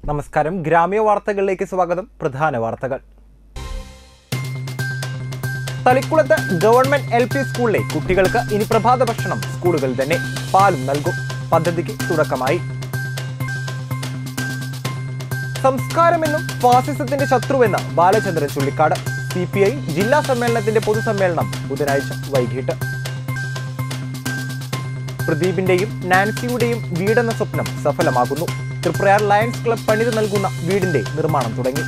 നമസ്കാരം ഗ്രാമീയ വാർത്തകളിലേക്ക് സ്വാഗതം പ്രധാന വാർത്തകൾ തളിക്കുളത്ത് ഗവൺമെന്റ് എൽ പി സ്കൂളിലെ കുട്ടികൾക്ക് ഇനി പ്രഭാത ഭക്ഷണം സ്കൂളുകളിൽ തന്നെ പാലും നൽകും പദ്ധതിക്ക് തുടക്കമായി സംസ്കാരമെന്നും ഫാസിസത്തിന്റെ ശത്രുവെന്ന് Balachandran Chullikkad C P I ജില്ലാ സമ്മേളനത്തിന്റെ പൊതുസമ്മേളനം ബുധനാഴ്ച വൈകിട്ട് പ്രദീപിന്റെയും നാൻസിയുടെയും വീടെന്ന സ്വപ്നം സഫലമാകുന്നു തൃപ്രയാർ ലയൺസ് ക്ലബ് പണിത് നൽകുന്ന വീടിന്റെ നിർമ്മാണം തുടങ്ങി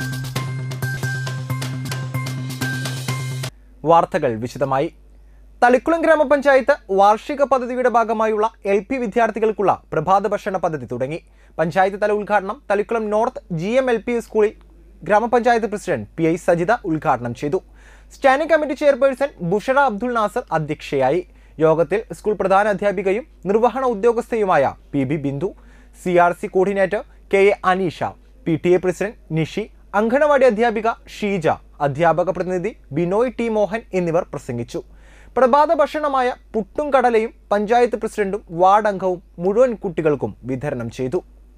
വാർത്തകൾ വിശദമായി തളിക്കുളം ഗ്രാമപഞ്ചായത്ത് വാർഷിക പദ്ധതിയുടെ ഭാഗമായുള്ള എൽ പി വിദ്യാർത്ഥികൾക്കുള്ള പ്രഭാത ഭക്ഷണ പദ്ധതി തുടങ്ങി പഞ്ചായത്ത് തല ഉദ്ഘാടനം Thalikkulam north G M L P സ്കൂളിൽ ഗ്രാമപഞ്ചായത്ത് പ്രസിഡന്റ് പി ഐ സജിത ഉദ്ഘാടനം ചെയ്തു standing committee chairperson Bushara Abdul Nasar അധ്യക്ഷയായി യോഗത്തിൽ സ്കൂൾ പ്രധാന അധ്യാപികയും നിർവഹണ ഉദ്യോഗസ്ഥയുമായ P B Bindu C R C coordinator K A Aneesha P T A president Nishi anganwadi അധ്യാപിക ഷീജ അധ്യാപക പ്രതിനിധി ബിനോയ് ടി മോഹൻ എന്നിവർ പ്രസംഗിച്ചു പ്രഭാത ഭക്ഷണമായ പുട്ടും കടലയും പഞ്ചായത്ത് പ്രസിഡന്റും വാർഡ് അംഗവും മുഴുവൻ കുട്ടികൾക്കും വിതരണം ചെയ്തു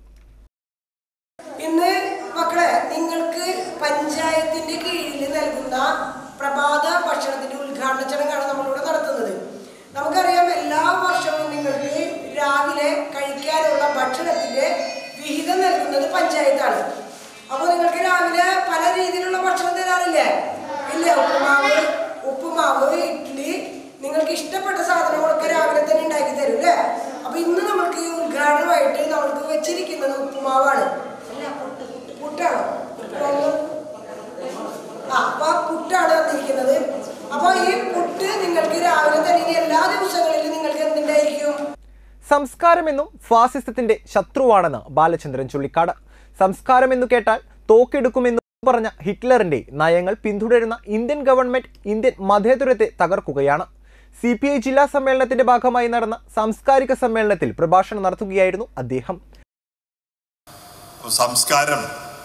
ഇന്ന് മക്കളെ നിങ്ങൾക്ക് പഞ്ചായത്തിന്റെ കീഴിൽ നൽകുന്ന പ്രഭാത ഭക്ഷണത്തിന്റെ ഉദ്ഘാടന ചടങ്ങാണ് നമ്മളിവിടെ നടത്തുന്നത് നമുക്കറിയാം എല്ലാ വർഷവും നിങ്ങൾക്ക് രാവിലെ കഴിക്കാനുള്ള ഭക്ഷണത്തിന്റെ വിഹിതം നൽകുന്നത് പഞ്ചായത്താണ് അപ്പോൾ നിങ്ങൾക്ക് രാവിലെ പല രീതിയിലുള്ള ഭക്ഷണം തരാറില്ലേ ഇല്ലേ ഉപ്പുമാവ് ഉപ്പുമാവ് ഇഡ്ഡലി നിങ്ങൾക്ക് ഇഷ്ടപ്പെട്ട സാധനങ്ങളൊക്കെ രാവിലെ തന്നെ ഉണ്ടാക്കി തരും അല്ലേ അപ്പൊ ഇന്ന് നമുക്ക് ഈ ഉദ്ഘാടനമായിട്ട് നമുക്ക് വെച്ചിരിക്കുന്നത് ഉപ്പുമാവാണ് അല്ല പുട്ട് പുട്ട് പുട്ടാണോ ഉപ്പുമാവ് ആ അപ്പൊ ആ പുട്ടാണ് വന്നിരിക്കുന്നത് അപ്പൊ ഈ പുട്ട് നിങ്ങൾക്ക് രാവിലെ തന്നെ ഇനി എല്ലാ ദിവസങ്ങളിലും നിങ്ങൾക്ക് എന്തുണ്ടായിരിക്കും സംസ്കാരമെന്നും ഫാസിസത്തിന്റെ ശത്രുവാണെന്ന് ബാലചന്ദ്രൻ ചുള്ളിക്കാട് സംസ്കാരമെന്നു കേട്ടാൽ തോക്കെടുക്കുമെന്ന് പറഞ്ഞ ഹിറ്റ്ലറിന്റെ നയങ്ങൾ പിന്തുടരുന്ന ഇന്ത്യൻ ഗവൺമെന്റ് ഇന്ത്യൻ മതേതരത്തെ തകർക്കുകയാണ് സി പി ഐ ജില്ലാ സമ്മേളനത്തിന്റെ ഭാഗമായി നടന്ന സാംസ്കാരിക സമ്മേളനത്തിൽ പ്രഭാഷണം നടത്തുകയായിരുന്നു അദ്ദേഹം സംസ്കാരം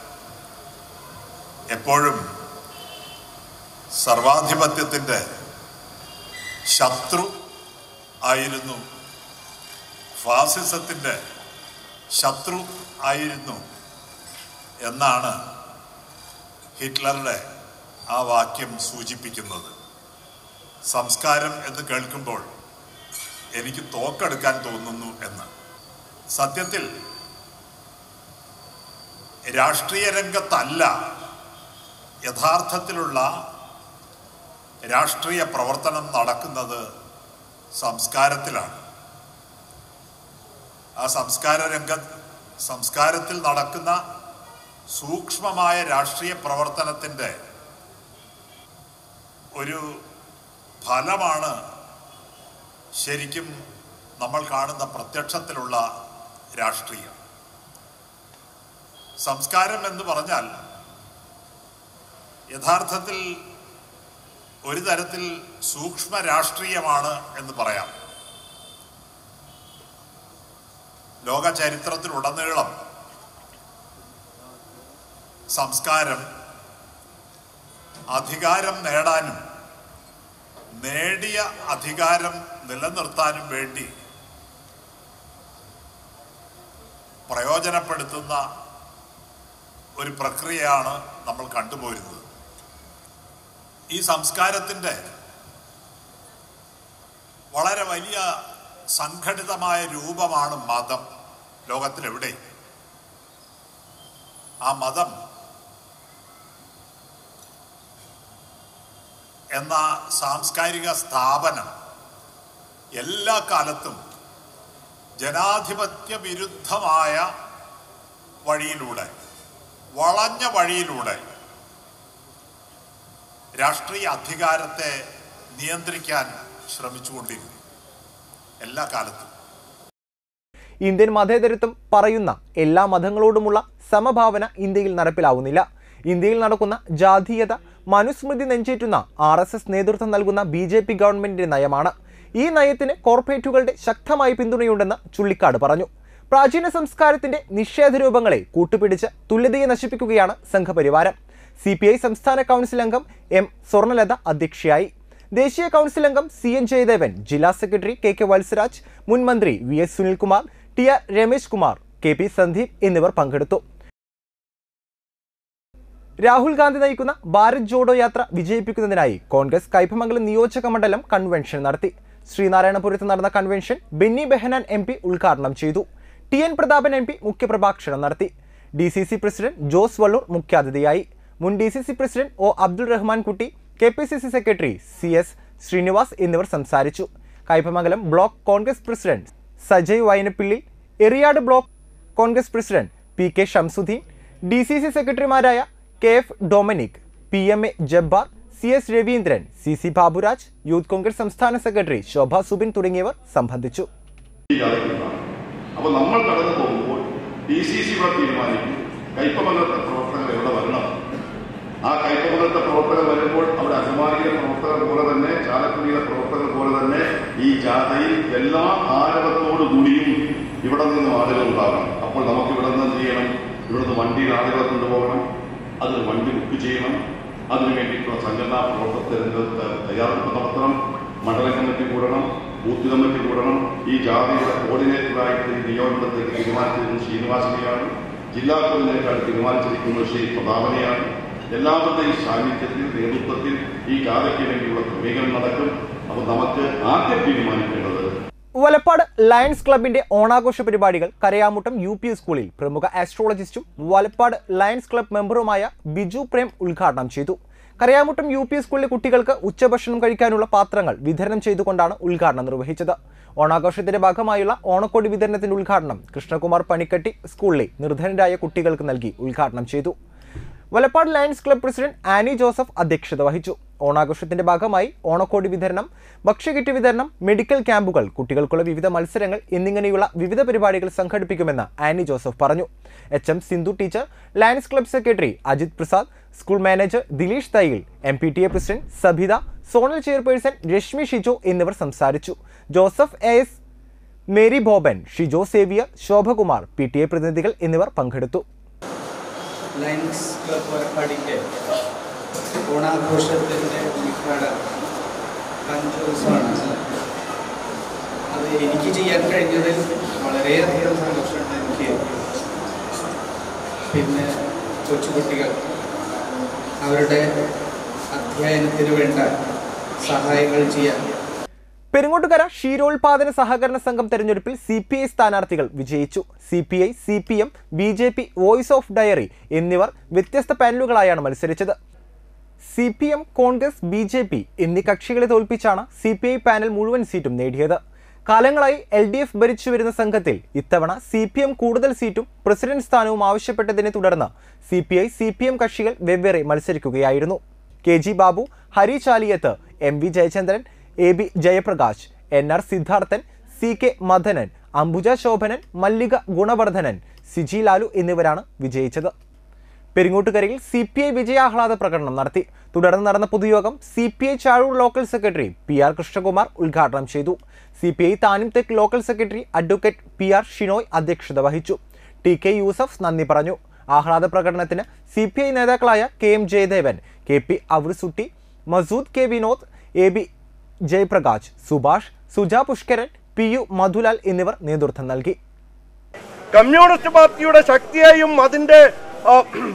എപ്പോഴും സർവാധിപത്യത്തിൻ്റെ ശത്രു ആയിരുന്നു ഫാസിസത്തിൻ്റെ ശത്രു ആയിരുന്നു എന്നാണ് ഹിറ്റ്ലറുടെ ആ വാക്യം സൂചിപ്പിക്കുന്നത് സംസ്കാരം എന്ന് കേൾക്കുമ്പോൾ എനിക്ക് തോക്കെടുക്കാൻ തോന്നുന്നു എന്ന് സത്യത്തിൽ രാഷ്ട്രീയ രംഗത്തല്ല യഥാർത്ഥത്തിലുള്ള രാഷ്ട്രീയ പ്രവർത്തനം നടക്കുന്നത് സംസ്കാരത്തിലാണ് ആ സംസ്കാര രംഗ സംസ്കാരത്തിൽ നടക്കുന്ന സൂക്ഷ്മമായ രാഷ്ട്രീയ പ്രവർത്തനത്തിൻ്റെ ഒരു ഫലമാണ് ശരിക്കും നമ്മൾ കാണുന്ന പ്രത്യക്ഷത്തിലുള്ള രാഷ്ട്രീയം സംസ്കാരം എന്ന് പറഞ്ഞാൽ യഥാർത്ഥത്തിൽ ഒരു തരത്തിൽ സൂക്ഷ്മ രാഷ്ട്രീയമാണ് എന്ന് പറയാം ലോക ചരിത്രത്തിലുടനീളം സംസ്കാരം അധികാരം നേടാനും നേടിയ അധികാരം നിലനിർത്താനും വേണ്ടി പ്രയോജനപ്പെടുത്തുന്ന ഒരു പ്രക്രിയയാണ് നമ്മൾ കണ്ടുപോരുന്നത് ഈ സംസ്കാരത്തിൻ്റെ വളരെ വലിയ സംഘടിതമായ രൂപമാണ് മതം ലോകത്തിലെവിടെ ആ മതം എന്ന സാംസ്കാരിക സ്ഥാപനം എല്ലാ കാലത്തും ജനാധിപത്യ വിരുദ്ധമായ വഴിയിലൂടെ വളഞ്ഞ വഴിയിലൂടെ രാഷ്ട്രീയ അധികാരത്തെ നിയന്ത്രിക്കാൻ ശ്രമിച്ചുകൊണ്ടിരുന്നു എല്ലാ കാലത്തും ഇന്ത്യൻ മതേതരത്വം പറയുന്ന എല്ലാ മതങ്ങളോടുമുള്ള സമഭാവന ഇന്ത്യയിൽ നടപ്പിലാവുന്നില്ല ഇന്ത്യയിൽ നടക്കുന്ന ജാതീയത മനുസ്മൃതി നെഞ്ചേറ്റുന്ന ആർ എസ് എസ് നേതൃത്വം നൽകുന്ന ബി ജെ പി ഗവൺമെന്റിന്റെ നയമാണ് ഈ നയത്തിന് കോർപ്പറേറ്റുകളുടെ ശക്തമായ പിന്തുണയുണ്ടെന്ന് ചുള്ളിക്കാട് പറഞ്ഞു പ്രാചീന സംസ്കാരത്തിന്റെ നിഷേധ രൂപങ്ങളെ കൂട്ടുപിടിച്ച് തുല്യതയെ നശിപ്പിക്കുകയാണ് സംഘപരിവാരം സി പി ഐ സംസ്ഥാന കൗൺസിൽ അംഗം എം സ്വർണലത അധ്യക്ഷയായി ദേശീയ കൗൺസിൽ അംഗം സി എൻ ജയദേവൻ ജില്ലാ സെക്രട്ടറി കെ കെ വത്സരാജ് മുൻ മന്ത്രി V S Sunilkumar T R Ramesh Kumar K P Sandeep എന്നിവർ പങ്കെടുത്തു രാഹുൽ ഗാന്ധി നയിക്കുന്ന ഭാരത് ജോഡോ യാത്ര വിജയിപ്പിക്കുന്നതിനായി കോൺഗ്രസ് കൈപ്പമംഗലം നിയോജക മണ്ഡലം കൺവെൻഷൻ നടത്തി ശ്രീനാരായണപുരത്ത് നടന്ന convention Benny Behanan M P ഉദ്ഘാടനം ചെയ്തു T N Prathapan M P മുഖ്യപ്രഭാഷണം നടത്തി D C C president Jose Vallur മുഖ്യാതിഥിയായി മുൻ D C C president O Abdul Rahman Kutty K P C C secretary C S Sreenivas എന്നിവർ സംസാരിച്ചു Kaipamangalam block Congress president Sajay Vainappilly Eriyad block Congress president P K Shamsuddin D C C സെക്രട്ടറിമാരായ K F Dominic P M A Jabbar C S Raveendran C C Baburaj Youth Congress സംസ്ഥാന secretary ശോഭ സുബിൻ തുടങ്ങിയവർ സംബന്ധിച്ചു അപ്പൊ നമ്മൾ കടന്നു പോകുമ്പോൾ ഡി സി സി ഇവിടെ തീരുമാനിക്കും കൈപ്പമംഗലത്തെ പ്രവർത്തകർ എവിടെ വരണം ആ കൈപ്പമംഗലത്തെ പ്രവർത്തകർ വരുമ്പോൾ അവിടെ അഭിമാനിയുടെ പ്രവർത്തകർ പോലെ തന്നെ ചാലക്കുടിയിലെ പ്രവർത്തകർ പോലെ തന്നെ ഈ ജാഥയിൽ എല്ലാ ആരവത്തോടു കൂടിയും ഇവിടെ നിന്ന് ആളുകൾ ഉണ്ടാകണം അപ്പോൾ നമുക്ക് ഇവിടെ നിന്ന് എന്ത് ചെയ്യണം ഇവിടുന്ന് വണ്ടിയിൽ ആളുകളെ കൊണ്ടുപോകണം അതിന് വണ്ടി ബുക്ക് ചെയ്യണം അതിനു വേണ്ടിയിട്ടുള്ള സംഘടനാ പ്രവർത്തനത്തിന് തയ്യാറെടുപ്പ് നടത്തണം മണ്ഡലം കമ്മിറ്റി കൂടണം ബൂത്ത് കമ്മിറ്റി കൂടണം ഈ ജാതിയുടെ കോർഡിനേറ്ററായിട്ട് ഈ നിയമനത്തിലേക്ക് തീരുമാനിച്ചിരുന്നത് ശ്രീനിവാസനെയാണ് ജില്ലാ കോർഡിനേറ്ററായിട്ട് തീരുമാനിച്ചിരിക്കുന്നത് ശ്രീ പ്രതാപനെയാണ് എല്ലാവരുടെയും സാന്നിധ്യത്തിൽ നേതൃത്വത്തിൽ ഈ ജാഥയ്ക്ക് വേണ്ടിയുള്ള ക്രമീകരണം നടക്കും അപ്പോൾ നമുക്ക് ആദ്യം തീരുമാനിക്കേണ്ടത് വലപ്പാട് ലയൺസ് ക്ലബിന്റെ ഓണാഘോഷ പരിപാടികൾ കരയാമുട്ടം യു പി സ്കൂളിൽ പ്രമുഖ ആസ്ട്രോളജിസ്റ്റും വലപ്പാട് ലയൺസ് ക്ലബ് മെമ്പറുമായ ബിജു പ്രേം ഉദ്ഘാടനം ചെയ്തു കരയാമുട്ടം യു പി സ്കൂളിലെ കുട്ടികൾക്ക് ഉച്ചഭക്ഷണം കഴിക്കാനുള്ള പാത്രങ്ങൾ വിതരണം ചെയ്തുകൊണ്ടാണ് ഉദ്ഘാടനം നിർവഹിച്ചത് ഓണാഘോഷത്തിന്റെ ഭാഗമായുള്ള ഓണക്കോടി വിതരണത്തിന്റെ ഉദ്ഘാടനം കൃഷ്ണകുമാർ പണിക്കട്ടി സ്കൂളിലെ നിർധനരായ കുട്ടികൾക്ക് നൽകി ഉദ്ഘാടനം ചെയ്തു Valappad Lions club president Annie Joseph അധ്യക്ഷത വഹിച്ചു ഓണാഘോഷത്തിന്റെ ഭാഗമായി ഓണക്കോടി വിതരണം ഭക്ഷ്യകിറ്റ് വിതരണം മെഡിക്കൽ ക്യാമ്പുകൾ കുട്ടികൾക്കുള്ള വിവിധ മത്സരങ്ങൾ എന്നിങ്ങനെയുള്ള വിവിധ പരിപാടികൾ സംഘടിപ്പിക്കുമെന്ന് ആനി ജോസഫ് പറഞ്ഞു H M Sindhu teacher Lions club secretary Ajith Prasad school manager Dileesh Thayyil M P T A president Sabitha zonal chairperson Reshmi Shijo എന്നിവർ സംസാരിച്ചു Joseph A S Mary Boban Shijo Xavier Shobhakumar P T A പ്രതിനിധികൾ എന്നിവർ പങ്കെടുത്തു ലയൺസ് ക്ലബ് വരപ്പാടിൻ്റെ ഓണാഘോഷത്തിൻ്റെ ഉദ്ഘാടനം അഞ്ച് ദിവസമാണ് അത് എനിക്ക് ചെയ്യാൻ കഴിഞ്ഞതിൽ വളരെയധികം സന്തോഷമുണ്ട് എനിക്ക് പിന്നെ കൊച്ചുകുട്ടികൾ അവരുടെ അധ്യയനത്തിന് വേണ്ട സഹായങ്ങൾ ചെയ്യാൻ പെരുങ്ങോട്ടുകര ക്ഷീരോത്പാദന സഹകരണ സംഘം തെരഞ്ഞെടുപ്പിൽ സി പി ഐ സ്ഥാനാർത്ഥികൾ വിജയിച്ചു C P I C P M B J P voice of dairy എന്നിവർ വ്യത്യസ്ത പാനലുകളായാണ് മത്സരിച്ചത് C P M Congress B J P എന്നീ കക്ഷികളെ തോൽപ്പിച്ചാണ് സി പി ഐ പാനൽ മുഴുവൻ സീറ്റും നേടിയത് കാലങ്ങളായി എൽ ഡി എഫ് ഭരിച്ചു വരുന്ന സംഘത്തിൽ ഇത്തവണ സി പി എം കൂടുതൽ സീറ്റും പ്രസിഡന്റ് സ്ഥാനവും ആവശ്യപ്പെട്ടതിനെ തുടർന്ന് C P I C P M കക്ഷികൾ വെവ്വേറെ മത്സരിക്കുകയായിരുന്നു K G Babu Hari Chaliyath M V Jayachandran A B Jayaprakash N R Sidharthan C K Madanan Ambuja Shobhanan Mallika Gunavardhanan Siji Lalu എന്നിവരാണ് വിജയിച്ചത് പെരിങ്ങോട്ടുകരയിൽ സി പി ഐ വിജയാഹ്ലാദ പ്രകടനം നടത്തി തുടർന്ന് നടന്ന പൊതുയോഗം C P I Chazhoor local secretary P R Krishnakumar ഉദ്ഘാടനം ചെയ്തു സി പി ഐ താനും തെക്ക് local secretary advocate P R Shinoy അധ്യക്ഷത വഹിച്ചു ടി കെ യൂസഫ് നന്ദി പറഞ്ഞു ആഹ്ലാദ പ്രകടനത്തിന് സി പി ഐ നേതാക്കളായ K M Jayadevan K P Avrusutty Masood K Vinod A B Jayaprakash Subhash Suja Pushkaran P U Madhulal എന്നിവർ നേതൃത്വം നൽകി കമ്മ്യൂണിസ്റ്റ് പാർട്ടിയുടെ ശക്തിയെയും അതിന്റെ ആ,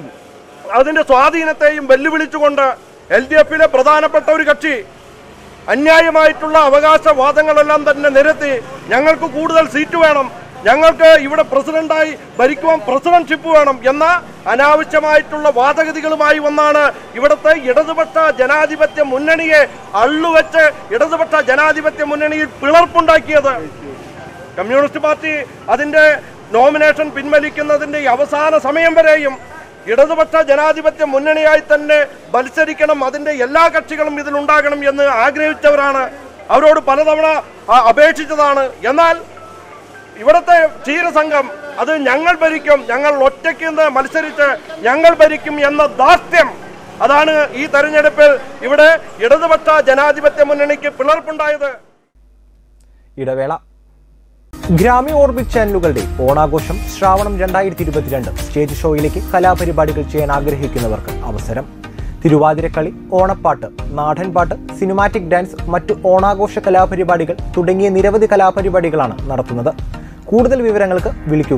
അതിന്റെ സ്വാധീനത്തെയും വെല്ലുവിളിച്ചുകൊണ്ട് എൽ ഡി എഫിലെ പ്രധാനപ്പെട്ട ഒരു കക്ഷി അന്യായമായിട്ടുള്ള അവകാശവാദങ്ങളെല്ലാം തന്നെ നിരത്തി ഞങ്ങൾക്ക് കൂടുതൽ സീറ്റ് വേണം ഞങ്ങൾക്ക് ഇവിടെ പ്രസിഡന്റായി ഭരിക്കുവാൻ പ്രസിഡന്റ്ഷിപ്പ് വേണം എന്ന അനാവശ്യമായിട്ടുള്ള വാദഗതികളുമായി വന്നാണ് ഇവിടുത്തെ ഇടതുപക്ഷ ജനാധിപത്യ മുന്നണിയെ അള്ളുവെച്ച് ഇടതുപക്ഷ ജനാധിപത്യ മുന്നണിയിൽ പിളർപ്പുണ്ടാക്കിയത് കമ്മ്യൂണിസ്റ്റ് പാർട്ടി അതിന്റെ നോമിനേഷൻ പിൻവലിക്കുന്നതിന്റെ ഈ അവസാന സമയം വരെയും ഇടതുപക്ഷ ജനാധിപത്യ മുന്നണിയായി തന്നെ മത്സരിക്കണം അതിന്റെ എല്ലാ കക്ഷികളും ഇതിലുണ്ടാകണം എന്ന് ആഗ്രഹിച്ചവരാണ് അവരോട് പലതവണ ആ, അപേക്ഷിച്ചതാണ് എന്നാൽ ഇവിടുത്തെ ക്ഷീരസംഘം അത് ഞങ്ങൾ ഭരിക്കും ഞങ്ങൾ ഒറ്റയ്ക്ക് നിന്ന് മത്സരിച്ച് ഞങ്ങൾ ഭരിക്കും എന്ന ദാസ്യം അതാണ് ഈ തെരഞ്ഞെടുപ്പിൽ ഇവിടെ ഇടതുപക്ഷ ജനാധിപത്യ മുന്നണിക്ക് പിളർപ്പുണ്ടായത് ഇടവേള ഗ്രാമി ഓർബിറ്റ് ചാനലുകളുടെ ഓണാഘോഷം ശ്രാവണം രണ്ടായിരത്തി ഇരുപത്തിരണ്ട് സ്റ്റേജ് ഷോയിലേക്ക് കലാപരിപാടികൾ ചെയ്യാൻ ആഗ്രഹിക്കുന്നവർക്ക് അവസരം തിരുവാതിരക്കളി ഓണപ്പാട്ട് നാടൻപാട്ട് സിനിമാറ്റിക് ഡാൻസ് മറ്റു ഓണാഘോഷ കലാപരിപാടികൾ തുടങ്ങിയ നിരവധി കലാപരിപാടികളാണ് നടത്തുന്നത് കൂടുതൽ വിവരങ്ങൾക്ക് വിളിക്കുക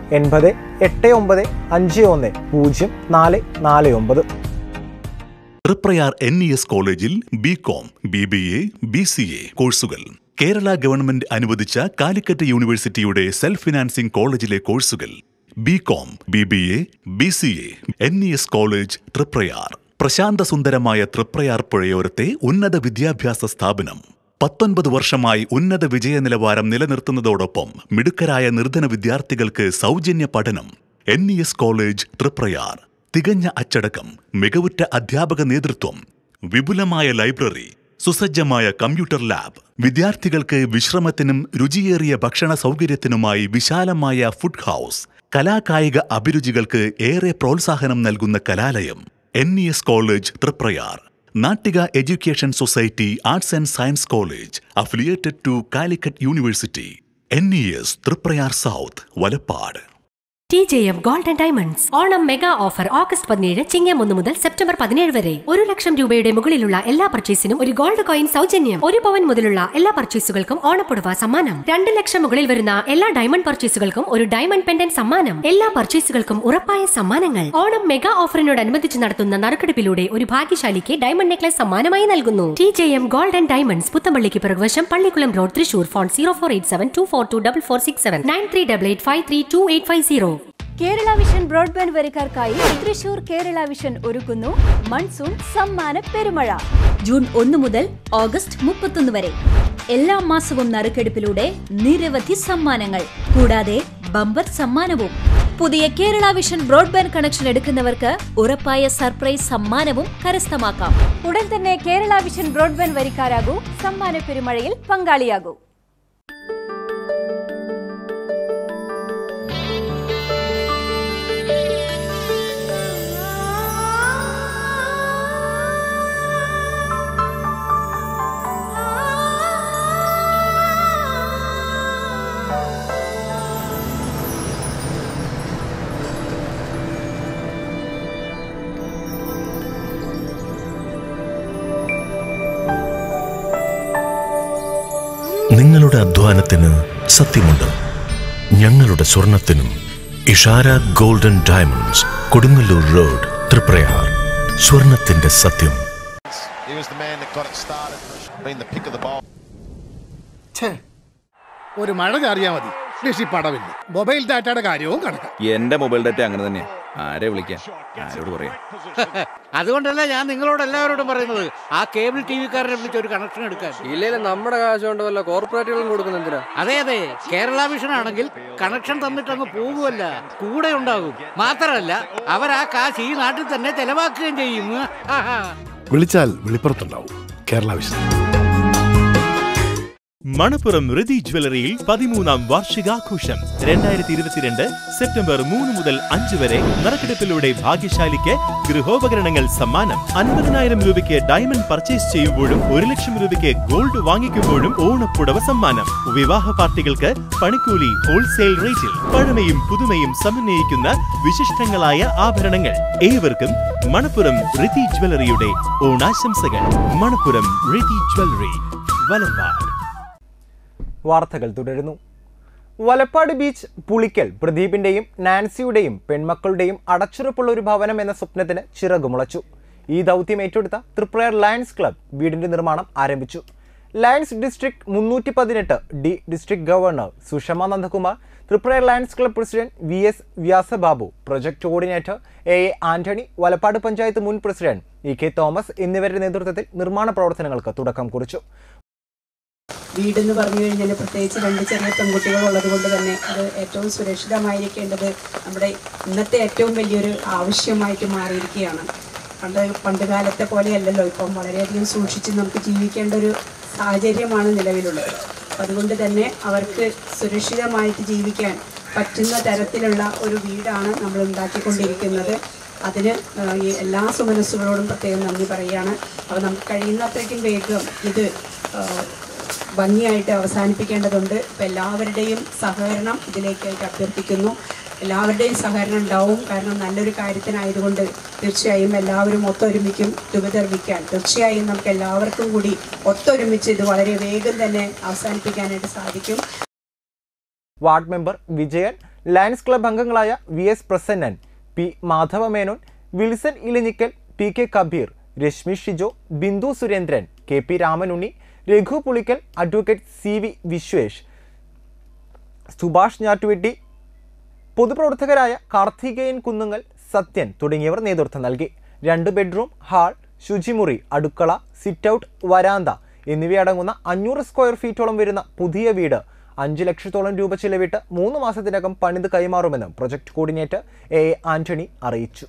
എൺപത് എട്ട് ഒമ്പത് അഞ്ച് ഒന്ന് പൂജ്യം നാല് നാല് ഒമ്പത് തൃപ്രയാർ എൻ ഇ എസ് കോളേജിൽ B Com B B A B C A കോഴ്സുകൾ കേരള ഗവൺമെന്റ് അനുവദിച്ച കാലിക്കറ്റ് യൂണിവേഴ്സിറ്റിയുടെ സെൽഫ് ഫിനാൻസിംഗ് കോളേജിലെ കോഴ്സുകൾ B Com B B A B C A N E S college Triprayar പ്രശാന്ത സുന്ദരമായ തൃപ്രയാർ പുഴയോരത്തെ ഉന്നത വിദ്യാഭ്യാസ സ്ഥാപനം പത്തൊൻപത് വർഷമായി ഉന്നത വിജയ നിലവാരം നിലനിർത്തുന്നതോടൊപ്പം മിടുക്കരായ നിർധന വിദ്യാർത്ഥികൾക്ക് സൗജന്യ പഠനം N E S college Triprayar തികഞ്ഞ അച്ചടക്കം മികവുറ്റ അധ്യാപക നേതൃത്വം വിപുലമായ ലൈബ്രറി സുസജ്ജമായ കമ്പ്യൂട്ടർ ലാബ് വിദ്യാർത്ഥികൾക്ക് വിശ്രമത്തിനും രുചിയേറിയ ഭക്ഷണ സൗകര്യത്തിനുമായി വിശാലമായ ഫുഡ് ഹൗസ് കലാകായിക അഭിരുചികൾക്ക് ഏറെ പ്രോത്സാഹനം നൽകുന്ന കലാലയം N E S college Triprayar Nattika education society arts and science college affiliated to Calicut university N E S Triprayar south Valappad T J F gold and diamonds Onam mega offer August പതിനേഴ് ചിങ്ങം ഒന്ന് മുതൽ സെപ്റ്റംബർ പതിനേഴ് വരെ ഒരു ലക്ഷം രൂപയുടെ മുകളിലുള്ള എല്ലാ പർച്ചേസിനും ഒരു ഗോൾഡ് കോയിൻ സൗജന്യം ഒരു പവൻ മുതലുള്ള എല്ലാ പർച്ചേസുകൾക്കും ഓണപ്പുടവ സമ്മാനം രണ്ട് ലക്ഷം മുകളിൽ വരുന്ന എല്ലാ ഡയമണ്ട് പർച്ചേസുകൾക്കും ഒരു ഡയമണ്ട് പെൻഡന്റ് സമ്മാനം എല്ലാ പർച്ചേസുകൾക്കും ഉറപ്പായ സമ്മാനങ്ങൾ ഓണം മെഗാ ഓഫറിനോടനുബന്ധിച്ച് നടത്തുന്ന നറുക്കെടുപ്പിലൂടെ ഒരു ഭാഗ്യശാലിക്ക് ഡയമണ്ട് നെക്ലസ് സമ്മാനമായി നൽകുന്നു T J M gold and diamonds പുത്തമ്പള്ളിക്ക് പിറകുവശം Pallikkulam road Thrissur phone zero four eight seven two four two double four six seven nine three double eight five three two eight five zero Kerala vision broadband വരിക്കാർക്കായി Thrissur Kerala vision ഒരുക്കുന്നു monsoon സമ്മാന പെരുമഴ June ഒന്ന് മുതൽ August മുപ്പത്തൊന്ന് വരെ എല്ലാ മാസവും നറുക്കെടുപ്പിലൂടെ നിരവധി സമ്മാനങ്ങൾ കൂടാതെ ബമ്പർ സമ്മാനവും പുതിയ കേരള വിഷൻ ബ്രോഡ്ബാൻഡ് കണക്ഷൻ എടുക്കുന്നവർക്ക് ഉറപ്പായ സർപ്രൈസ് സമ്മാനവും കരസ്ഥമാക്കാം ഉടൻ തന്നെ കേരള വിഷൻ ബ്രോഡ്ബാൻഡ് വരിക്കാരാകൂ സമ്മാന പെരുമഴയിൽ പങ്കാളിയാകൂ നിങ്ങളുടെ അധ്വാനത്തിന് സത്യമുണ്ട് ഞങ്ങളുടെ സ്വർണത്തിനും Ishara golden diamonds Kodungallur road Triprayar സ്വർണത്തിന്റെ സത്യം He was the man that got it started, been the pick of the ball. ഒരു മഴ ചാറിയാ മതി കൃഷി പടവില്ല മൊബൈൽ ഡാറ്റയുടെ കാര്യവും കണക്കാം എന്റെ മൊബൈൽ ഡാറ്റ അങ്ങനെ തന്നെ ആരെ വിളിക്കാൻ ആരോട് പറയാം അതുകൊണ്ടല്ല ഞാൻ നിങ്ങളോട് എല്ലാവരോടും പറയുന്നത് ആ കേബിൾ ടി വിക്കാരനെ വിളിച്ച് ഒരു കണക്ഷൻ എടുക്കാൻ ഇല്ലെങ്കിൽ നമ്മുടെ കാശ് കൊണ്ട് വല്ല കോർപ്പറേറ്റുകളും കൊടുക്കുന്ന എന്തിനാ അതെ അതെ കേരള വിഷൻ ആണെങ്കിൽ കണക്ഷൻ തന്നിട്ട് അങ്ങ് പോകുമല്ല കൂടെ ഉണ്ടാകും മാത്രമല്ല അവർ ആ കാശ് ഈ നാട്ടിൽ തന്നെ ചെലവാക്കുകയും ചെയ്യും വിളിച്ചാൽ വെളിപ്പുറത്തുണ്ടാവും കേരള വിഷൻ മണപ്പുറം ഋതി ജ്വല്ലറിയിൽ പതിമൂന്നാം വാർഷികാഘോഷം രണ്ടായിരത്തി ഇരുപത്തിരണ്ട് സെപ്റ്റംബർ മൂന്ന് മുതൽ അഞ്ച് വരെ നറുക്കെടുപ്പിലൂടെ ഭാഗ്യശാലിക്ക് ഗൃഹോപകരണങ്ങൾ സമ്മാനം അൻപതിനായിരം രൂപയ്ക്ക് ഡയമണ്ട് പർച്ചേസ് ചെയ്യുമ്പോഴും ഒരു ലക്ഷം രൂപയ്ക്ക് ഗോൾഡ് വാങ്ങിക്കുമ്പോഴും ഓണപ്പുടവ സമ്മാനം വിവാഹ പാർട്ടികൾക്ക് പണിക്കൂലി ഹോൾസെയിൽ റേറ്റിൽ പഴമയും പുതുമയും സമന്വയിക്കുന്ന വിശിഷ്ടങ്ങളായ ആഭരണങ്ങൾ ഏവർക്കും മണപ്പുറം ഋതി ജ്വല്ലറിയുടെ ഓണാശംസകൾ മണപ്പുറം ഋതി ജ്വല്ലറി വലപ്പാട് വാർത്തകൾ തുടരുന്നു വലപ്പാട് ബീച്ച് പുളിക്കൽ പ്രദീപിന്റെയും നാൻസിയുടെയും പെൺമക്കളുടെയും അടച്ചുറപ്പുള്ള ഒരു ഭവനം എന്ന സ്വപ്നത്തിന് ചിറകുമുളച്ചു ഈ ദൗത്യം ഏറ്റെടുത്ത തൃപ്രയർ ലയൺസ് ക്ലബ് വീടിന്റെ നിർമ്മാണം ആരംഭിച്ചു ലയൺസ് ഡിസ്ട്രിക്ട് മുന്നൂറ്റി പതിനെട്ട് D district governor Sushama Nandakumar Triprayar Lions club president V S Vyasababu project coordinator A A Antony Valappad panchayat മുൻ പ്രസിഡന്റ് ഇ കെ തോമസ് എന്നിവരുടെ നേതൃത്വത്തിൽ നിർമ്മാണ പ്രവർത്തനങ്ങൾക്ക് തുടക്കം കുറിച്ചു വീടെന്ന് പറഞ്ഞു കഴിഞ്ഞാൽ പ്രത്യേകിച്ച് രണ്ട് ചെറിയ പെൺകുട്ടികൾ ഉള്ളത് കൊണ്ട് തന്നെ അത് ഏറ്റവും സുരക്ഷിതമായിരിക്കേണ്ടത് നമ്മുടെ ഇന്നത്തെ ഏറ്റവും വലിയൊരു ആവശ്യമായിട്ട് മാറിയിരിക്കുകയാണ് പണ്ട് പണ്ട് കാലത്തെ പോലെയല്ലല്ലോ ഇപ്പം വളരെയധികം സൂക്ഷിച്ച് നമുക്ക് ജീവിക്കേണ്ട ഒരു സാഹചര്യമാണ് നിലവിലുള്ളത് അപ്പം അതുകൊണ്ട് തന്നെ അവർക്ക് സുരക്ഷിതമായിട്ട് ജീവിക്കാൻ പറ്റുന്ന തരത്തിലുള്ള ഒരു വീടാണ് നമ്മൾ ഉണ്ടാക്കിക്കൊണ്ടിരിക്കുന്നത് അതിന് ആ, ഈ എല്ലാ സുമനസ്സുകളോടും പ്രത്യേകം നന്ദി പറയുകയാണ് അപ്പോൾ നമുക്ക് കഴിയുന്നത്രയ്ക്കും വേഗം ഇത് ആ, ഭംഗിയായിട്ട് അവസാനിപ്പിക്കേണ്ടതുണ്ട് അപ്പം എല്ലാവരുടെയും സഹകരണം ഇതിലേക്കായിട്ട് അഭ്യർത്ഥിക്കുന്നു എല്ലാവരുടെയും സഹകരണം ഉണ്ടാവും കാരണം നല്ലൊരു കാര്യത്തിനായതുകൊണ്ട് തീർച്ചയായും എല്ലാവരും ഒത്തൊരുമിക്കും തുകതെർവിക്കാൻ തീർച്ചയായും നമുക്ക് എല്ലാവർക്കും കൂടി ഒത്തൊരുമിച്ച് ഇത് വളരെ വേഗം തന്നെ അവസാനിപ്പിക്കാനായിട്ട് സാധിക്കും ward member Vijayan Lions club അംഗങ്ങളായ V S Prasannan P Madhava Menon Wilson Elanjikkal T K Kabeer Reshmi Shijo Bindu Surendran K P Ramanunni Raghu Pulikkal advocate C V Visvesh Subhash Njattuvetti പൊതുപ്രവർത്തകരായ കാർത്തികേയൻ കുന്നുങ്ങൽ സത്യൻ തുടങ്ങിയവർ നേതൃത്വം നൽകി രണ്ട് ബെഡ്റൂം ഹാൾ ശുചിമുറി അടുക്കള സിറ്റൗട്ട് വരാന്ത എന്നിവയടങ്ങുന്ന അഞ്ഞൂറ് സ്ക്വയർ ഫീറ്റോളം വരുന്ന പുതിയ വീട് അഞ്ച് ലക്ഷത്തോളം രൂപ ചിലവിട്ട് മൂന്ന് മാസത്തിനകം പണിത് കൈമാറുമെന്ന് project coordinator A A Antony അറിയിച്ചു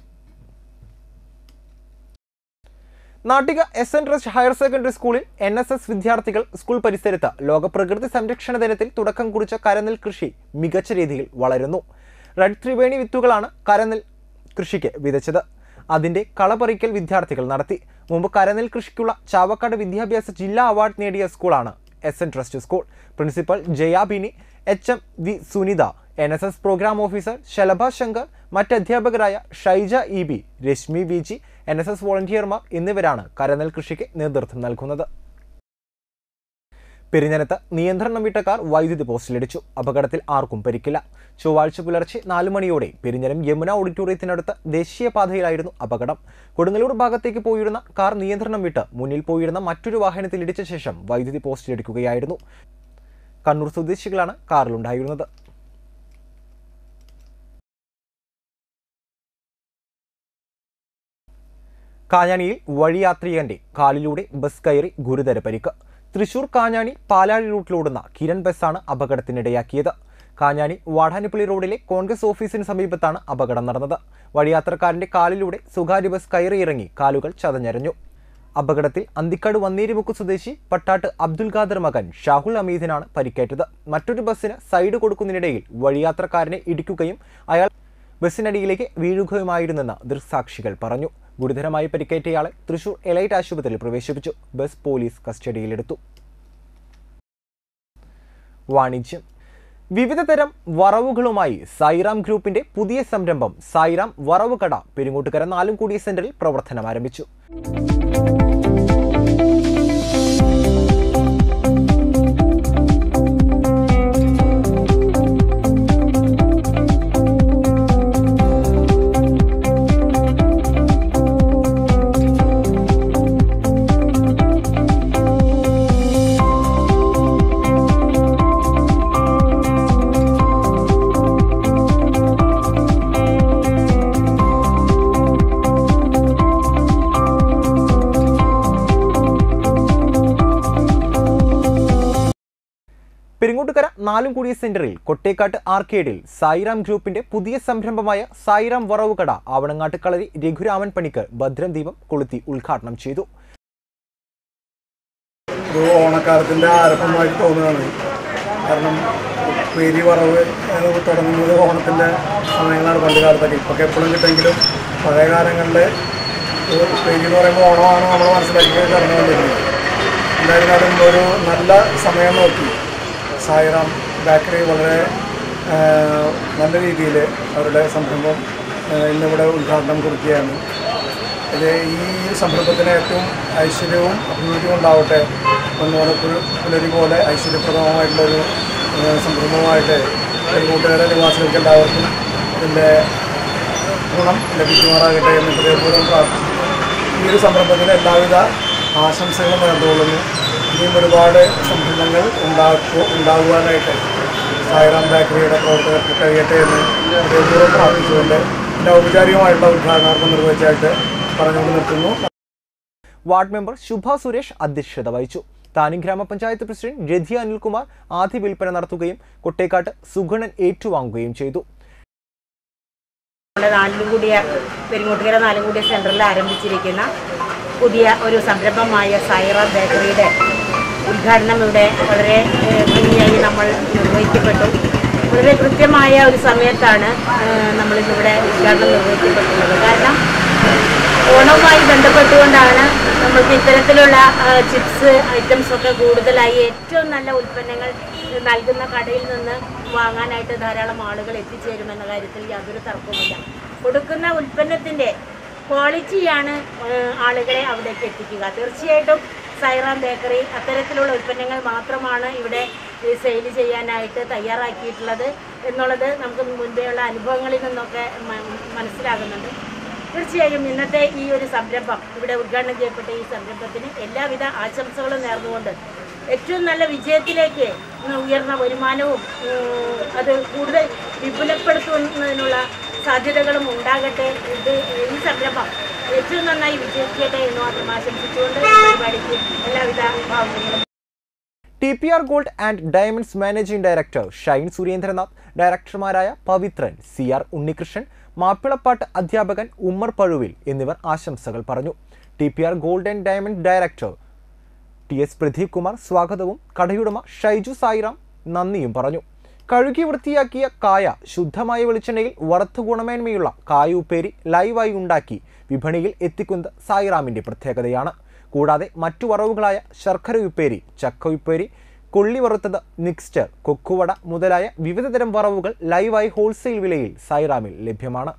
Nattika S N trust higher secondary സ്കൂളിൽ എൻ എസ് എസ് വിദ്യാർത്ഥികൾ സ്കൂൾ പരിസരത്ത് ലോക പ്രകൃതി സംരക്ഷണ ദിനത്തിൽ തുടക്കം കുറിച്ച കരനെൽ കൃഷി മികച്ച രീതിയിൽ വളരുന്നു റെഡ് ത്രിവേണി വിത്തുകളാണ് കരനെൽ കൃഷിക്ക് വിതച്ചത് അതിന്റെ കളപറിക്കൽ വിദ്യാർത്ഥികൾ നടത്തി മുമ്പ് കരനെൽ കൃഷിക്കുള്ള ചാവക്കാട് വിദ്യാഭ്യാസ ജില്ലാ അവാർഡ് നേടിയ സ്കൂളാണ് S N trust school principal Jayabini H M V Sunitha N S S program officer Shalabha Shankar മറ്റ് അധ്യാപകരായ Shaija E B Reshmi V G N S S വോളണ്ടിയർമാർ എന്നിവരാണ് കരനെൽ കൃഷിക്ക് നേതൃത്വം നൽകുന്നത് പെരിഞ്ഞനത്ത് നിയന്ത്രണം വിട്ട കാർ വൈദ്യുതി പോസ്റ്റിലിടിച്ചു അപകടത്തിൽ ആർക്കും പരിക്കില്ല ചൊവ്വാഴ്ച പുലർച്ചെ നാല് മണിയോടെ പെരിഞ്ഞനം യമുന ഓഡിറ്റോറിയത്തിനടുത്ത് ദേശീയപാതയിലായിരുന്നു അപകടം കൊടുങ്ങല്ലൂർ ഭാഗത്തേക്ക് പോയിരുന്ന കാർ നിയന്ത്രണം വിട്ട് മുന്നിൽ പോയിരുന്ന മറ്റൊരു വാഹനത്തിൽ ഇടിച്ച ശേഷം വൈദ്യുതി പോസ്റ്റിലിടിക്കുകയായിരുന്നു കണ്ണൂർ സ്വദേശികളാണ് കാറിലുണ്ടായിരുന്നത് കാഞ്ഞാണിയിൽ വഴിയാത്രികന്റെ കാലിലൂടെ ബസ് കയറി ഗുരുതര പരിക്ക് തൃശൂർ കാഞ്ഞാണി പാലാഴി റൂട്ടിലോടുന്ന കിരൺ ബസ്സാണ് അപകടത്തിനിടയാക്കിയത് കാഞ്ഞാണി വാടാനിപ്പള്ളി റോഡിലെ കോൺഗ്രസ് ഓഫീസിന് സമീപത്താണ് അപകടം നടന്നത് വഴിയാത്രക്കാരന്റെ കാലിലൂടെ സ്വകാര്യ ബസ് കയറിയിറങ്ങി കാലുകൾ ചതഞ്ഞരഞ്ഞു അപകടത്തിൽ അന്തിക്കാട് വന്നേരിമുക്ക് സ്വദേശി പട്ടാട്ട് അബ്ദുൽ ഖാദർ മകൻ ഷാഹുൽ അമീദിനാണ് പരിക്കേറ്റത് മറ്റൊരു ബസ്സിന് സൈഡ് കൊടുക്കുന്നതിനിടയിൽ വഴിയാത്രക്കാരനെ ഇടിക്കുകയും അയാൾ ബസ്സിനടിയിലേക്ക് വീഴുകയുമായിരുന്നെന്ന് ദൃക്സാക്ഷികൾ പറഞ്ഞു ഗുരുതരമായി പരിക്കേറ്റയാളെ തൃശൂർ എലൈറ്റ് ആശുപത്രിയിൽ പ്രവേശിപ്പിച്ചു ബസ് പോലീസ് കസ്റ്റഡിയിലെടുത്തു വാണിജ്യം വിവിധ തരം വറവുകളുമായി സായിറാം ഗ്രൂപ്പിന്റെ പുതിയ സംരംഭം സായിറാം വറവ് കട പെരുങ്ങോട്ടുകര നാലുംകൂടിയ സെന്ററിൽ പ്രവർത്തനം ആരംഭിച്ചു പെരിങ്ങോട്ടുകര നാലുംകൂടിയ സെന്ററിൽ കൊട്ടേക്കാട്ട് ആർക്കേഡിൽ സായിറാം ഗ്രൂപ്പിന്റെ പുതിയ സംരംഭമായ സായിറാം വറവുകട ആവണങ്ങാട്ട് കളരി രഘുരാമൻ പണിക്കർ ഭദ്രം ദീപം കൊളുത്തി ഉദ്ഘാടനം ചെയ്തു ഒരു ഓണക്കാലത്തിൻ്റെ ആരംഭമായിട്ട് തോന്നുകയാണ് കാരണം ഉപ്പേരി വറവ് എന്ന് തുടങ്ങുന്നത് ഓണത്തിൻ്റെ സമയങ്ങളാണ് പണ്ട് കാലത്തൊക്കെ ഇപ്പൊക്കെ എപ്പോഴും കിട്ടുമെങ്കിലും പഴയ കാലങ്ങളിൽ ഉപ്പേരി എന്ന് പറയുമ്പോൾ ഓണമാണ് നമ്മൾ മനസ്സിലാക്കി കടന്നുകൊണ്ടിരുന്നത് എന്തായിരുന്നാലും ഒരു നല്ല സമയം നോക്കി സായിറാം ബേക്കറി വളരെ ആ, നല്ല രീതിയിൽ അവരുടെ സംരംഭം ആ, ഇന്നിവിടെ ഉദ്ഘാടനം കുറിക്കുകയാണ് ഇത് ഈ സംരംഭത്തിന് ഏറ്റവും ഐശ്വര്യവും അഭിവൃദ്ധിയും ഉണ്ടാവട്ടെ ഒന്നോടെ പുലരി പോലെ ഐശ്വര്യപ്രദമായിട്ടുള്ളൊരു ഏഹ്, സംരംഭമായിട്ട് കൂട്ടുകാരെ നിവാസികൾക്ക് എല്ലാവർക്കും ഇതിൻ്റെ ഗുണം ലഭിക്കുമാറാകട്ടെ എന്ന് ഹൃദയപൂർവ്വം പ്രാർത്ഥിക്കുന്നു ഈ ഒരു സംരംഭത്തിന് എല്ലാവിധ ആശംസകളും നേർന്നുകൊള്ളുന്നു ഇനിയും ഒരുപാട് സംരംഭങ്ങൾ ഉണ്ടാക്കു ഉണ്ടാകുവാനായിട്ട് സായിറാം ബേക്കറിയുടെ പ്രവർത്തകർക്ക് കഴിയട്ടെ എന്ന് ഹൃദയപൂർവ്വം പ്രാർത്ഥിച്ചുകൊണ്ട് എൻ്റെ ഔപചാരികമായിട്ടുള്ള ഉദ്ഘാടനാർത്ഥം നിർവഹിച്ചായിട്ട് പറഞ്ഞുകൊണ്ട് നിർത്തുന്നു വാർഡ് മെമ്പർ ശുഭ സുരേഷ് അധ്യക്ഷത വഹിച്ചു താനും ഗ്രാമപഞ്ചായത്ത് പ്രസിഡന്റ് രഥി അനിൽകുമാർ ആദ്യ വിൽപ്പന നടത്തുകയും കൊട്ടേക്കാട്ട് സുഗണൻ ഏറ്റുവാങ്ങുകയും ചെയ്തു നമ്മുടെ നാലിലുകൂടിയ പെരുങ്ങോട്ടുകര നാലുകൂടിയ സെൻറ്ററിൽ ആരംഭിച്ചിരിക്കുന്ന പുതിയ ഒരു സംരംഭമായ സൈറ ബേക്കറിയുടെ ഉദ്ഘാടനം ഇവിടെ വളരെ ഏഹ്, ഭംഗിയായി നമ്മൾ നിർവഹിക്കപ്പെട്ടു വളരെ കൃത്യമായ ഒരു സമയത്താണ് ഏഹ്, നമ്മളിന്നിവിടെ ഉദ്ഘാടനം നിർവഹിക്കപ്പെട്ടുള്ളത് കാരണം ഓണവുമായി ബന്ധപ്പെട്ടുകൊണ്ടാണ് നമ്മൾക്ക് ഇത്തരത്തിലുള്ള ചിപ്സ് ഐറ്റംസ് ഒക്കെ കൂടുതലായി ഏറ്റവും നല്ല ഉൽപ്പന്നങ്ങൾ നൽകുന്ന കടയിൽ നിന്ന് വാങ്ങാനായിട്ട് ധാരാളം ആളുകൾ എത്തിച്ചേരുമെന്ന കാര്യത്തിൽ യാതൊരു തർക്കവുമില്ല കൊടുക്കുന്ന ഉൽപ്പന്നത്തിൻ്റെ ക്വാളിറ്റിയാണ് ഏഹ്, ആളുകളെ അവിടേക്ക് എത്തിക്കുക തീർച്ചയായിട്ടും സൈറാം ബേക്കറി അത്തരത്തിലുള്ള ഉൽപ്പന്നങ്ങൾ മാത്രമാണ് ഇവിടെ സെയിൽ ചെയ്യാനായിട്ട് തയ്യാറാക്കിയിട്ടുള്ളത് എന്നുള്ളത് നമുക്ക് മുൻപേയുള്ള അനുഭവങ്ങളിൽ നിന്നൊക്കെ മ- മനസ്സിലാകുന്നുണ്ട് തീർച്ചയായും ഇന്നത്തെ ഈ ഒരു സംരംഭം ഇവിടെ ഉദ്ഘാടനം ചെയ്യപ്പെട്ട ഈ സംരംഭത്തിന് എല്ലാവിധ ആശംസകളും നേർന്നുകൊണ്ട് ഏറ്റവും നല്ല വിജയത്തിലേക്ക് ഇന്ന് ഉയർന്ന വരുമാനവും ഉം, അത് കൂടുതൽ വിപുലപ്പെടുത്തുന്നതിനുള്ള സാധ്യതകളും ഉണ്ടാകട്ടെ ഇത് ഈ സംരംഭം ഏറ്റവും നന്നായി വിജയിക്കട്ടെ എന്ന് മാത്രം ആശംസിച്ചുകൊണ്ട് ഈ പരിപാടിക്ക് എല്ലാവിധ ഭാവങ്ങളും T P R gold and diamonds managing director Shine Surendranath ഡയറക്ടർമാരായ പവിത്രൻ സി ആർ ഉണ്ണികൃഷ്ണൻ മാപ്പിളപ്പാട്ട് അധ്യാപകൻ ഉമ്മർ പഴുവിൽ എന്നിവർ ആശംസകൾ പറഞ്ഞു T P R gold and diamond director T S Pradeep Kumar സ്വാഗതവും കടയുടമ ഷൈജു സായിറാം നന്ദിയും പറഞ്ഞു കഴുകി വൃത്തിയാക്കിയ കായ ശുദ്ധമായ വെളിച്ചെണ്ണയിൽ വറുത്ത് ഗുണമേന്മയുള്ള കായ ഉപ്പേരി ലൈവായി ഉണ്ടാക്കി വിപണിയിൽ എത്തിക്കുന്നത് സായിറാമിന്റെ പ്രത്യേകതയാണ് കൂടാതെ മറ്റു വറവുകളായ ശർക്കര ഉപ്പേരി ചക്ക ഉപ്പേരി കൊള്ളി വറുത്തത് മിക്സ്ചർ കൊക്കുവട മുതലായ വിവിധതരം വറവുകൾ ലൈവായി ഹോൾസെയിൽ വിലയിൽ സായിറാമിൽ ലഭ്യമാണ്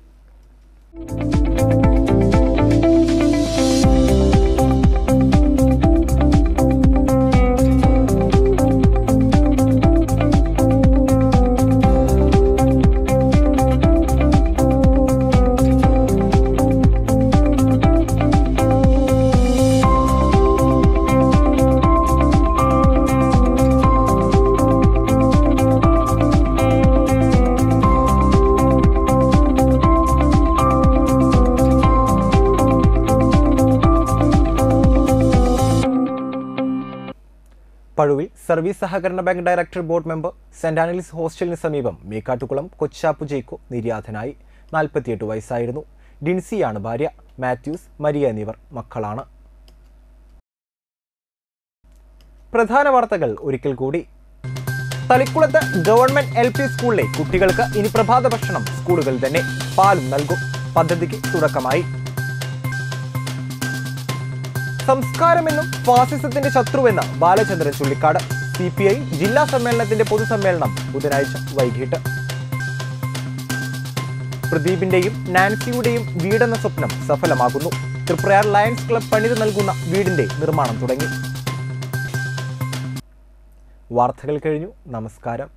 പഴുവിൽ സർവീസ് സഹകരണ bank director board member saint Annalis ഹോസ്റ്റലിന് സമീപം മേക്കാട്ടുകുളം കൊച്ചാപ്പു ജേക്കോ നിര്യാതനായി നാൽപ്പത്തിയെട്ട് വയസ്സായിരുന്നു ഡിൻസിയാണ് ഭാര്യ മാത്യൂസ് മരിയ എന്നിവർ മക്കളാണ് പ്രധാന വാർത്തകൾ ഒരിക്കൽ കൂടി തളിക്കുളത്ത് ഗവൺമെന്റ് എൽ പി സ്കൂളിലെ കുട്ടികൾക്ക് ഇനി പ്രഭാത ഭക്ഷണം സ്കൂളുകളിൽ തന്നെ പാലും നൽകും പദ്ധതിക്ക് തുടക്കമായി സംസ്കാരമെന്നും ഫാസിസത്തിന്റെ ശത്രുവെന്ന് Balachandran Chullikkad C P I ജില്ലാ സമ്മേളനത്തിന്റെ പൊതുസമ്മേളനം ബുധനാഴ്ച വൈകിട്ട് പ്രദീപിന്റെയും നാൻസിയുടെയും വീടെന്ന സ്വപ്നം സഫലമാകുന്നു തൃപ്രയാർ ലയൺസ് ക്ലബ് പണിത് നൽകുന്ന വീടിന്റെ നിർമ്മാണം തുടങ്ങി വാർത്തകൾ കഴിഞ്ഞു നമസ്കാരം